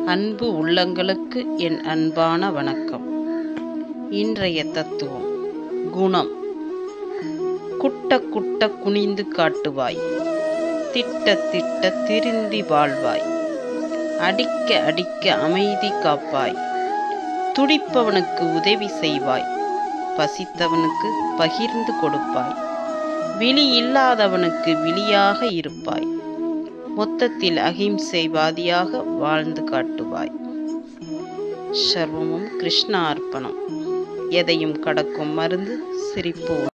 அன்பு உள்ளங்களுக்கு என் அன்பான வணக்கம் இன்றைய தத்துவம் குணம் குட்ட குட்ட குனிந்து காட்டுவாய் திட்ட திட்ட திருந்தி வாழ்வாய் அடிக்க அடிக்க அமைதி காப்பாய் துடிப்பவனுக்கு உதவி செய்வாய் பசித்தவனுக்கு பகிர்ந்து கொடுப்பாய் விழி இல்லாதவனுக்கு விழியாக இருப்பாய் மொத்தத்தில் அகிம்சைவாதியாக வாழ்ந்து காட்டுவாய் சர்வமும் கிருஷ்ண அர்ப்பணம் எதையும் கடக்கும் மருந்து சிரிப்பு